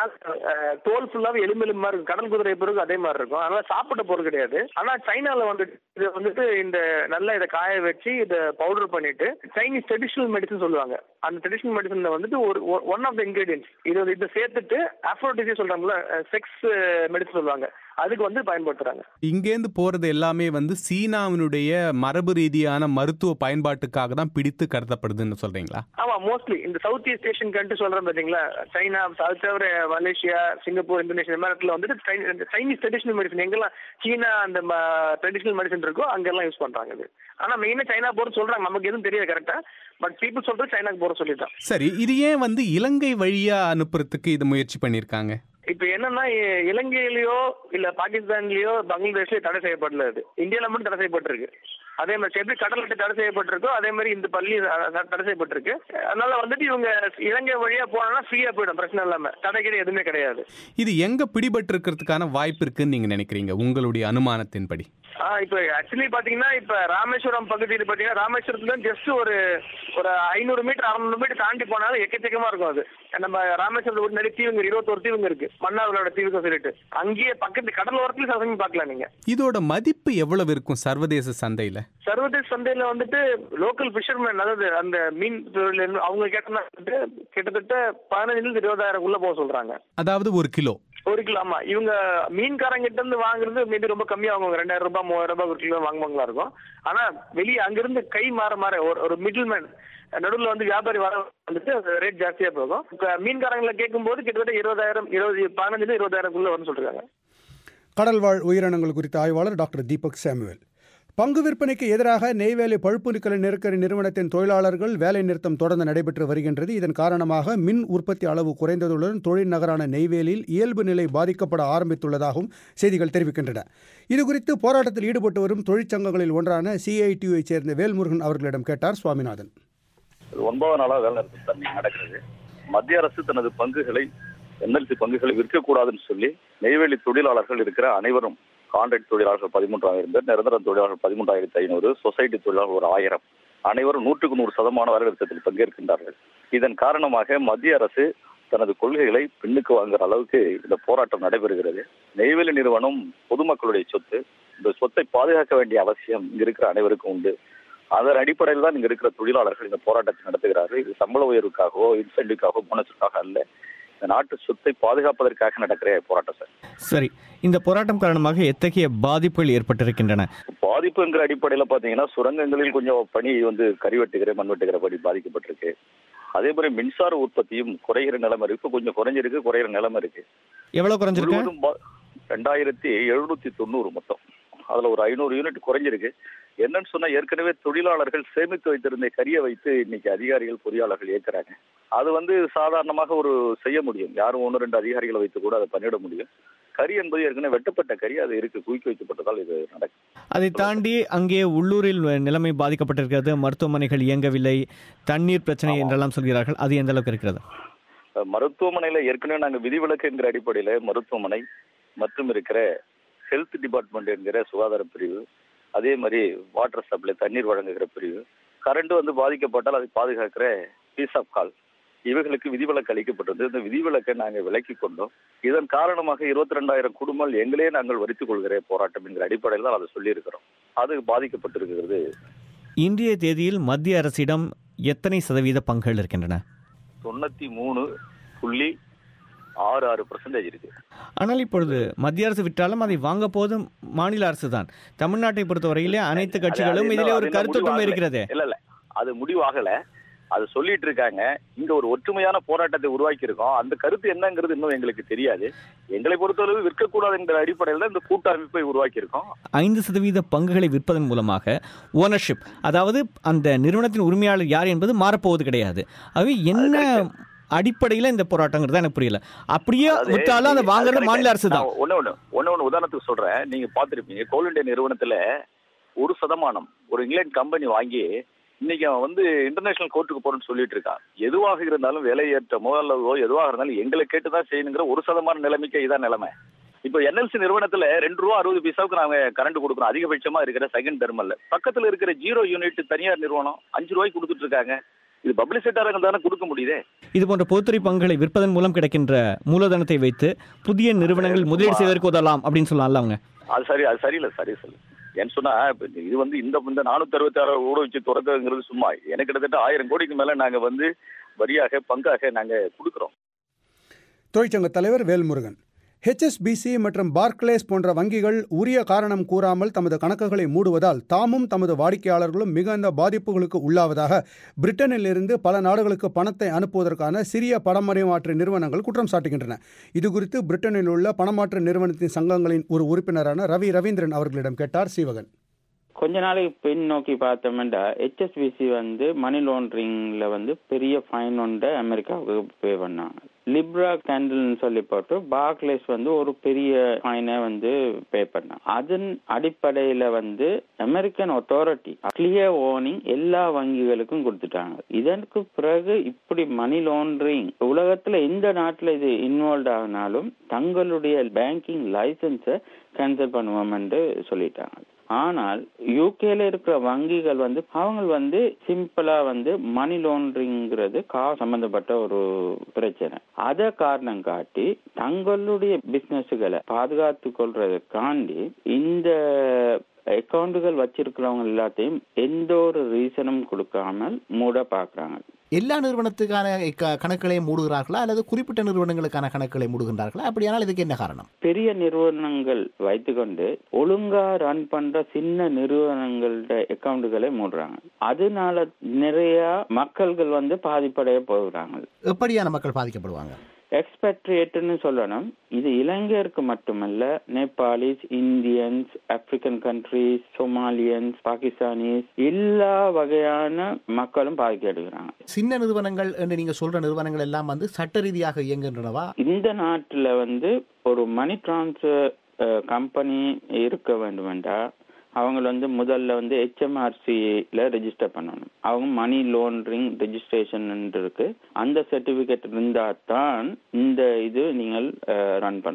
அஹ், தோல் ஃபுல்லாவே எலும்பு எலும்பா இருக்கும் கடல் குதிரை பிறகு அதே மாதிரி இருக்கும் அதனால சாப்பிட்ட பொருள் கிடையாது ஆனா சைனால வந்துட்டு இது வந்துட்டு இந்த நல்லா இதை காய வச்சு இதை பவுடர் பண்ணிட்டு சைனீஸ் ட்ரெடிஷனல் மெடிசன் சொல்லுவாங்க அந்த ட்ரெடிஷனல் மெடிசன்ல வந்துட்டு ஒரு ஒன் ஆஃப் த இன்கிரீடியன்ஸ் இது வந்து இதை சேர்த்துட்டு அஃப்ரோடிசி சொல்றாங்கல்ல செக்ஸ் மெடிசன் சொல்லுவாங்க அதுக்கு வந்து பயன்படுத்துறாங்க இங்கேருந்து போறது எல்லாமே வந்து சீனாவினுடைய மரபு ரீதியான மருத்துவ பயன்பாட்டுக்காக தான் பிடித்து கடத்தப்படுதுன்னு சொல்றீங்களா ஆமா மோஸ்ட்லி இந்த சவுத் ஈஸ்ட் ஏஷியன் கண்ட்ரி சொல்றேன் பாத்தீங்களா சைனா அது தவிர மலேசியா சிங்கப்பூர் இந்தோனேஷியா இந்த மாதிரி இடத்துல வந்துட்டு சை- இந்த சைனீஸ் ட்ரெடிஷனல் மெடிசன் எங்கெல்லாம் சீனா அந்த ட்ரெடிஷனல் மெடிசன் இருக்கோ அங்கெல்லாம் யூஸ் பண்றாங்க இது ஆனா மெயினா சைனா போறது சொல்றாங்க நமக்கு எதுவும் தெரியாது கரெக்டா பட் பீப்புள் சொல்றது சைனாக்கு போற சொல்லிட்டான் சரி இது ஏன் வந்து இலங்கை வழியா அனுப்புறதுக்கு இது முயற்சி பண்ணியிருக்காங்க இப்ப என்னன்னா இ- இலங்கையிலயோ இல்ல பாகிஸ்தான்லயோ பங்களாதேஷ்லயோ தடை செய்யப்படல இது இந்தியால மட்டும் தடை செய்யப்பட்டிருக்கு அதே மாதிரி எப்படி கடல் அட்டை தடை செய்யப்பட்டிருக்கோ அதே மாதிரி இந்த பள்ளி அஹ், அஹ், தடை செய்யப்பட்டிருக்கு அதனால வந்துட்டு இவங்க இலங்கை வழியா போனா ஃப்ரீயா போயிடும் பிரச்சனை இல்லாம தடை கிடையாது எதுவுமே கிடையாது இது எங்க பிடிபட்டு இருக்கிறதுக்கான வாய்ப்பு இருக்குன்னு நீங்க நினைக்கிறீங்க உங்களுடைய அனுமானத்தின்படி ஆ இப்ப ஆக்சுவலி பாத்தீங்கன்னா இப்ப ராமேஸ்வரம் பகுதியில் பாத்தீங்கன்னா ராமேஸ்வரத்துல ஜஸ்ட் ஒரு ஒரு ஐநூறு மீட்டர் அறுநூறு மீட்டர் தாண்டி போனாலும் எக்கச்சக்கமா இருக்கும் அது நம்ம ராமேஸ்வரத்துல ஒரு நிறைய தீவுங்க இருபத்தோரு தீவுங்க இருக்கு மன்னார்களோட தீவுக்கு சொல்லிட்டு அங்கேயே பக்கத்து கடல் ஓரத்துல சில சமயம் பார்க்கலாம் நீங்க இதோட மதிப்பு எவ்வளவு இருக்கும் சர்வதேச சந்தையில சர்வதேச சந்தையில வந்துட்டு லோக்கல் ஃபிஷர்மேன் அதாவது அந்த மீன் தொழில் இருந்து அவங்க கேட்டனா வந்துட்டு கிட்டத்தட்ட பதினஞ்சுல இருந்து இருபதாயிரம் உள்ள போக சொல்றாங்க அதாவது ஒரு கிலோ ஒரு கிலோ ஆமா இவங்க மீன்காரங்க கிட்ட இருந்து வாங்குறது மேபி ரொம்ப கம்மியா வாங்குவாங்க ரெண்டாயிரம் ரூபாய் மூவாயிரம் ரூபாய் ஒரு கிலோ வாங்குவாங்களா இருக்கும் ஆனா வெளியே அங்கிருந்து கை மாற மாற ஒரு ஒரு மிடில் மேன் நடுவுல வந்து வியாபாரி வர வந்துட்டு ரேட் ஜாஸ்தியா போகும் இப்ப மீன்காரங்களை கேட்கும்போது கிட்டத்தட்ட இருபதாயிரம் இருபது பதினஞ்சுல இருபதாயிரம்குள்ள வரும்னு சொல்றாங்க கடல்வாழ் உயிரினங்கள் குறித்த ஆய்வாளர் டாக்டர் தீபக் சாமுவேல் பங்கு விற்பனைக்கு எதிராக நெய்வேலி பழுப்பு நிக்கல் நெருக்கடி நிறுவனத்தின் தொழிலாளர்கள் வேலை நிறுத்தம் தொடர்ந்து நடைபெற்று வருகின்றது இதன் காரணமாக மின் உற்பத்தி அளவு குறைந்ததுடன் தொழில் நகரான நெய்வேலியில் இயல்பு நிலை பாதிக்கப்பட ஆரம்பித்துள்ளதாகவும் செய்திகள் தெரிவிக்கின்றன இதுகுறித்து போராட்டத்தில் ஈடுபட்டு வரும் தொழிற்சங்கங்களில் ஒன்றான சிஐடியுவை சேர்ந்த வேல்முருகன் அவர்களிடம் கேட்டார் சுவாமிநாதன் இது ஒன்பது நாளா வேலை நிறுத்தம் தண்ணி நடக்கிறது மத்திய அரசு தனது பங்குகளை என்எல்சி பங்குகளை விற்கக்கூடாதுன்னு சொல்லி நெய்வேலி தொழிலாளர்கள் இருக்கிற அனைவரும் கான்ட்ராக்ட் தொழிலாளர்கள் பதிமூன்றாயிரம் பேர் நிரந்தர தொழிலாளர்கள் பதிமூன்றாயிரத்தி ஐநூறு சொசைட்டி தொழிலாளர்கள் ஒரு ஆயிரம் அனைவரும் நூற்றுக்கு நூறு சதமான வேலைநிறுத்தத்தில் பங்கேற்கின்றார்கள் இதன் காரணமாக மத்திய அரசு தனது கொள்கைகளை பின்னுக்கு வாங்குற அளவுக்கு இந்த போராட்டம் நடைபெறுகிறது நெய்வேலி நிறுவனம் பொதுமக்களுடைய சொத்து இந்த சொத்தை பாதுகாக்க வேண்டிய அவசியம் இங்க இருக்கிற அனைவருக்கும் உண்டு அதன் அடிப்படையில் தான் இங்க இருக்கிற தொழிலாளர்கள் இந்த போராட்டத்தை நடத்துகிறார்கள் இது சம்பள உயர்வுக்காகவோ இன்சென்டிவ்காகவோ போனஸுக்காக அல்ல இந்த நாட்டு சொத்தை பாதுகாப்பதற்காக நடக்கிற போராட்டம் சார் சரி இந்த போராட்டம் காரணமாக எத்தகைய பாதிப்புகள் ஏற்பட்டிருக்கின்றன பாதிப்புங்கிற அடிப்படையில் பார்த்தீங்கன்னா சுரங்கங்களில் கொஞ்சம் பணி வந்து கரிவெட்டுகிற மண் வெட்டுகிற பணி பாதிக்கப்பட்டிருக்கு அதே மாதிரி மின்சார உற்பத்தியும் குறைகிற நிலைமை இருக்கு இப்போ கொஞ்சம் குறைஞ்சிருக்கு குறைகிற நிலைமை இருக்கு எவ்வளவு குறைஞ்சிருக்கு முழுவதும் பா- ரெண்டாயிரத்தி எழுநூத்தி தொண்ணூறு மொத்தம் அதுல ஒரு ஐநூறு யூனிட் குறைஞ்சிருக்கு என்னன்னு சொன்னா ஏற்கனவே தொழிலாளர்கள் சேமித்து வைத்திருந்த கரியை வைத்து இன்னைக்கு அதிகாரிகள் பொறியாளர்கள் இயக்குறாங்க அது வந்து சாதாரணமாக ஒரு செய்ய முடியும் யாரும் ஒன்று ரெண்டு அதிகாரிகளை வைத்து கூட அதை பண்ணிட முடியும் கரி என்பது ஏற்கனவே வெட்டப்பட்ட கரி அது இருக்கு குவிக்க வைக்கப்பட்டதால் இது நடக்கும் அதை தாண்டி அங்கே உள்ளூரில் நிலைமை பாதிக்கப்பட்டிருக்கிறது மருத்துவமனைகள் இயங்கவில்லை தண்ணீர் பிரச்சனை என்றெல்லாம் சொல்கிறார்கள் அது எந்த அளவுக்கு இருக்கிறது அஹ் மருத்துவமனையில ஏற்கனவே நாங்க விதிவிலக்கு என்கிற அடிப்படையில மருத்துவமனை மற்றும் இருக்கிற ஹெல்த் டிபார்ட்மெண்ட் என்கிற சுகாதார பிரிவு அதே மாதிரி வாட்டர் சப்ளை தண்ணீர் வழங்குகிற பிரிவு கரண்ட் வந்து பாதிக்கப்பட்டால் அதை பாதுகாக்கிற பீஸ் ஆஃப் கால் இவைகளுக்கு விதிவிலக்கு அளிக்கப்பட்டது இந்த விதிவிலக்கை நாங்கள் விலக்கி கொண்டோம் இதன் காரணமாக இருபத்தி ரெண்டாயிரம் குடும்பங்கள் எங்களே நாங்கள் வரித்துக் கொள்கிற போராட்டம் என்கிற அடிப்படையில் தான் அதை சொல்லியிருக்கிறோம் அது பாதிக்கப்பட்டிருக்கிறது இன்றைய தேதியில் மத்திய அரசிடம் எத்தனை சதவீத பங்குகள் இருக்கின்றன தொண்ணூத்தி மூணு புள்ளி ஆறு ஆறு பர்சன்டேஜ் இருக்கு ஆனால் இப்பொழுது மத்திய அரசு விட்டாலும் அதை வாங்க போதும் மாநில அரசு தான் தமிழ்நாட்டை பொறுத்தவரையிலே அனைத்து அது- கட்சிகளும் அது இதிலே இன்னும் ஒரு அது இன்னும் கருத்தொற்றுமை முடிவாகல. இருக்கிறது இல்ல இல்ல அது முடிவாகல அது சொல்லிட்டு இருக்காங்க இங்க ஒரு ஒற்றுமையான போராட்டத்தை உருவாக்கி இருக்கோம் அந்த கருத்து என்னங்கிறது இன்னும் எங்களுக்கு தெரியாது எங்களை பொறுத்தளவு விற்கக்கூடாது என்ற அடிப்படையில் தான் இந்த கூட்டமைப்பை உருவாக்கி இருக்கோம் ஐந்து சதவீத பங்குகளை விற்பதன் மூலமாக ஓனர்ஷிப் அதாவது அந்த நிறுவனத்தின் உரிமையாளர் யார் என்பது மாறப்போவது கிடையாது அவை என்ன அடிப்படையில் இந்த போராட்டங்கிறது எனக்கு புரியல அப்படியே அதாவது விட்டாலும் அதை நீங்க- வாங்குறது அது மாநில அரசு தான் நான் ஒண்ணு ஒண்ணு ஒண்ணு ஒண்ணு உதாரணத்துக்கு சொல்றேன் நீங்க பார்த்திருப்பீங்க கோல் இந்தியா நிறுவனத்துல ஒரு சதமானம் ஒரு இங்கிலாந்து கம்பெனி வாங்கி இன்னைக்கு அவன் வந்து இன்டர்நேஷனல் கோர்ட்டுக்கு போறேன்னு சொல்லிட்டு இருக்கான் எதுவாக இருந்தாலும் விலையேற்றமோ அல்லவோ எதுவாக இருந்தாலும் எங்களை கேட்டு தான் செய்யணுங்கிற ஒரு சதமான நிலைமைக்கு இதான் நிலைமை இப்போ என்எல்சி நிறுவனத்துல ரெண்டு ரூபா அறுபது பைசாவுக்கு நாங்க கரண்ட் கொடுக்குறோம் அதிகபட்சமா இருக்கிற செகண்ட் தெர்மல்ல பக்கத்துல இருக்கிற ஜீரோ யூனிட் தனியார் நிறுவனம் அஞ்சு ரூபாய்க்கு கொடுத்துட்டு இருக்காங்க இது பப்ளிசிட்டாரங்க தானே கொடுக்க முடியுதே இது போன்ற பொதுத்துறை பங்குகளை விற்பதன் மூலம் கிடைக்கின்ற மூலதனத்தை வைத்து புதிய நிறுவனங்கள் முதலீடு செய்வதற்கு உதவலாம் அப்படின்னு சொல்லலாம்ல அவங்க அது சரி அது சரியில்லை சரி சொல்லு ஏன்னு சொன்னா இப்ப இது வந்து இந்த இந்த நானூத்தி அறுபத்தி ஆறு ஊட வச்சு துறக்கிறது சும்மா எனக்கு கிட்டத்தட்ட ஆயிரம் கோடிக்கு மேல நாங்க வந்து வரியாக பங்காக நாங்க கொடுக்குறோம் தொழிற்சங்க தலைவர் வேல்முருகன் ஹெச்எஸ்பிசி மற்றும் பார்க்லேஸ் போன்ற வங்கிகள் உரிய காரணம் கூறாமல் தமது கணக்குகளை மூடுவதால் தாமும் தமது வாடிக்கையாளர்களும் மிகுந்த பாதிப்புகளுக்கு உள்ளாவதாக பிரிட்டனிலிருந்து பல நாடுகளுக்கு பணத்தை அனுப்புவதற்கான சிறிய பணமறிமாற்று நிறுவனங்கள் குற்றம் சாட்டுகின்றன இதுகுறித்து பிரிட்டனில் உள்ள பணமாற்று நிறுவனத்தின் சங்கங்களின் ஒரு உறுப்பினரான ரவி ரவீந்திரன் அவர்களிடம் கேட்டார் சீவகன் கொஞ்ச நாளைக்கு பின் நோக்கி பார்த்தோம்னா ஹெச்எஸ்பிசி வந்து மணி லாண்டரிங்ல வந்து பெரிய ஃபைன் ஒன்றை அமெரிக்காவுக்கு பே பண்ணாங்க லிப்ரா கேண்டில்னு சொல்லி போட்டு பார்க்லேஸ் வந்து ஒரு பெரிய ஃபைனை வந்து பே பண்ணாங்க அதன் அடிப்படையில வந்து அமெரிக்கன் அத்தாரிட்டி கிளியர் வார்னிங் எல்லா வங்கிகளுக்கும் கொடுத்துட்டாங்க இதற்கு பிறகு இப்படி மணி லாண்டரிங் உலகத்துல எந்த நாட்டுல இது இன்வால்வ் ஆகினாலும் தங்களுடைய பேங்கிங் லைசன்ஸை கேன்சல் பண்ணுவோம் என்று சொல்லிட்டாங்க ஆனால் யூகேல இருக்கிற வங்கிகள் வந்து அவங்க வந்து சிம்பிளா வந்து மணி லாண்டரிங்கிறது கா சம்பந்தப்பட்ட ஒரு பிரச்சனை அத காரணம் காட்டி தங்களுடைய பிசினஸ்களை பாதுகாத்து கொள்றதுக்காண்டி இந்த அக்கௌண்டுகள் வச்சிருக்கிறவங்க எல்லாத்தையும் எந்த ஒரு ரீசனும் கொடுக்காமல் மூட பாக்குறாங்க எல்லா நிறுவனத்துக்கான க- கணக்குகளை மூடுகிறார்களா அல்லது குறிப்பிட்ட நிறுவனங்களுக்கான கணக்குகளை மூடுகின்றார்களா அப்படியானால் இதுக்கு என்ன காரணம் பெரிய நிறுவனங்கள் வைத்துக்கொண்டு ஒழுங்கா ரன் பண்ற சின்ன நிறுவனங்களோட அக்கவுண்டுகளை மூடுறாங்க அதனால நிறைய மக்கள்கள் வந்து பாதிப்படைய போகிறாங்க எப்படியான மக்கள் பாதிக்கப்படுவாங்க எக்ஸ்பெக்ட்ரேட்னு சொல்லணும் இது இலங்கையருக்கு மட்டுமல்ல Nepalis Indians African countries Somalians Pakistanis எல்லா வகையான மக்களும் பாதிக்கப்படுகிறாங்க சின்ன நிறுவனங்கள் என்று நீங்க சொல்ற நிறுவனங்கள் எல்லாம் வந்து சட்ட ரீதியாக இயங்குகின்றனவா இந்த நாட்டுல வந்து ஒரு மணி டிரான்ஸ்ஃபர் கம்பெனி இருக்க வேண்டுமெண்டா அவங்க வந்து முதல்ல வந்து ஹெச்எம்ஆர்சியில் ரெஜிஸ்டர் பண்ணணும் அவங்க மணி லோன்ரிங் ரெஜிஸ்ட்ரேஷன் இருக்கு அந்த சர்டிபிகேட் இருந்தால் தான் இந்த இது நீங்கள் ரன் பண்ணலாம்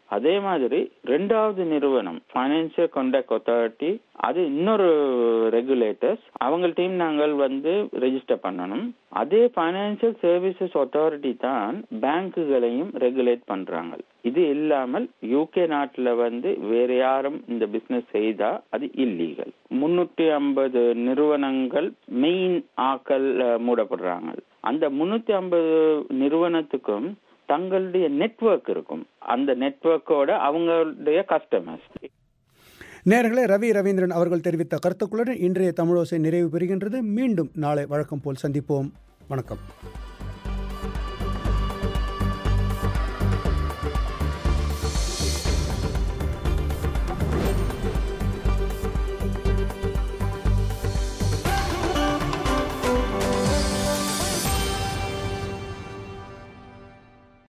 அதே மாதிரி ரெண்டாவது நிறுவனம் ஃபைனான்சியல் கான்டாக்ட் அத்தாரிட்டி அது இன்னொரு ரெகுலேட்டர்ஸ் அவங்கள்ட்டையும் நாங்கள் வந்து ரெஜிஸ்டர் பண்ணணும் அதே ஃபைனான்சியல் சர்வீசஸ் அத்தாரிட்டி தான் பேங்க்குகளையும் ரெகுலேட் பண்றாங்க இது இல்லாமல் யூகே நாட்டுல வந்து வேற யாரும் இந்த பிசினஸ் செய்தா அது இல்லீகல் முன்னூற்றி ஐம்பது நிறுவனங்கள் மெயின் ஆக்கள் அஹ், மூடப்படுறாங்க அந்த முன்னூத்தி ஐம்பது நிறுவனத்துக்கும் தங்களுடைய நெட்வொர்க் இருக்கும் அந்த நெட்வொர்க்கோட அவங்களுடைய கஸ்டமர்ஸ் நேர்களே ரவி ரவீந்திரன் அவர்கள் தெரிவித்த கருத்துக்களுடன் இன்றைய தமிழோசை நிறைவு பெறுகின்றது மீண்டும் நாளை வழக்கம் போல் சந்திப்போம் வணக்கம்